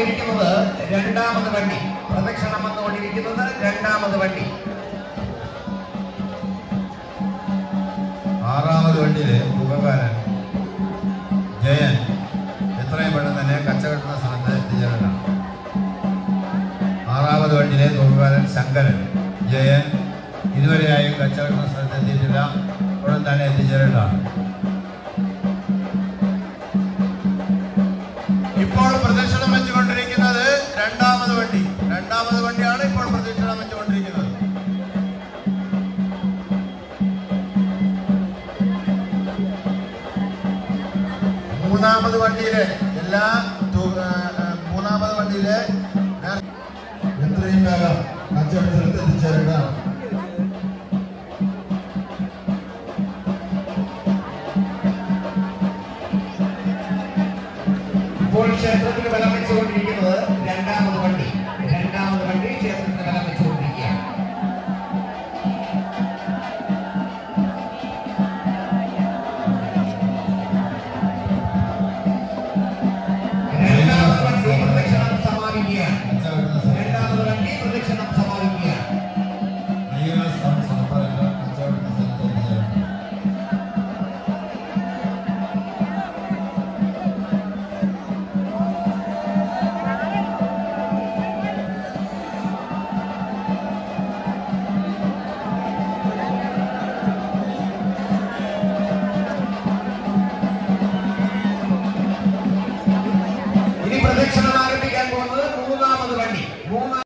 വന്നുകൊണ്ടിരിക്കുന്നത് രണ്ടാമത് വണ്ടി പ്രദക്ഷിണം വന്നുകൊണ്ടിരിക്കുന്നത് രണ്ടാമത് വണ്ടി ആറാമത് വണ്ടിയില് മുഖകാരൻ ജയൻ എത്രയും പെട്ടെന്ന് തന്നെ കച്ചകെട്ടുന്ന സ്ഥലത്ത് എത്തിച്ചേരലാണ് ആറാമത് വണ്ടിയിലെ മുഖകാരൻ ശങ്കരൻ ജയൻ ഇതുവരെയായും കച്ചവട സ്ഥലത്ത് എത്തിയിട്ടില്ല ഉടൻ തന്നെ എത്തിച്ചേരേണ്ടതാണ് ഇപ്പോൾ പ്രദക്ഷിണം വെച്ചുകൊണ്ടിരിക്കുന്നത് രണ്ടാമത് വണ്ടി രണ്ടാമത് വണ്ടിയാണ് ഇപ്പോൾ പ്രദക്ഷിണം വെച്ചുകൊണ്ടിരിക്കുന്നത് മൂന്നാമത് വണ്ടിയിലെ എല്ലാ തു- ആ, ആ, മൂന്നാമത് വണ്ടിയിലെ നേർ- എത്രയും വേഗം കച്ചവട സ്ഥലത്ത് എത്തിച്ചേരേണ്ടതാണ് ഇപ്പോൾ ക്ഷേത്രത്തിന് ബലം വെച്ചുകൊണ്ടിരിക്കുന്നത് രണ്ടാമത് വണ്ടി രണ്ടാമത് വണ്ടി ക്ഷേത്രത്തിന് ബലം വെച്ചുകൊണ്ടിരിക്കുകയാണ് രണ്ടാമത് വണ്ടി പ്രദക്ഷിണം സമാപിക്കുകയാണ് കച്ചവട സ്ഥലത്ത് രണ്ടാമത് വണ്ടി പ്രദക്ഷിണം സമാപിക്കുകയാണ് അയ്യപ്പ സ്വാമി സമർപ്പണ കച്ചവട സ്ഥലത്ത് എത്തിച്ചേരേണ്ടതാണ് ഇനി പ്രദക്ഷിണം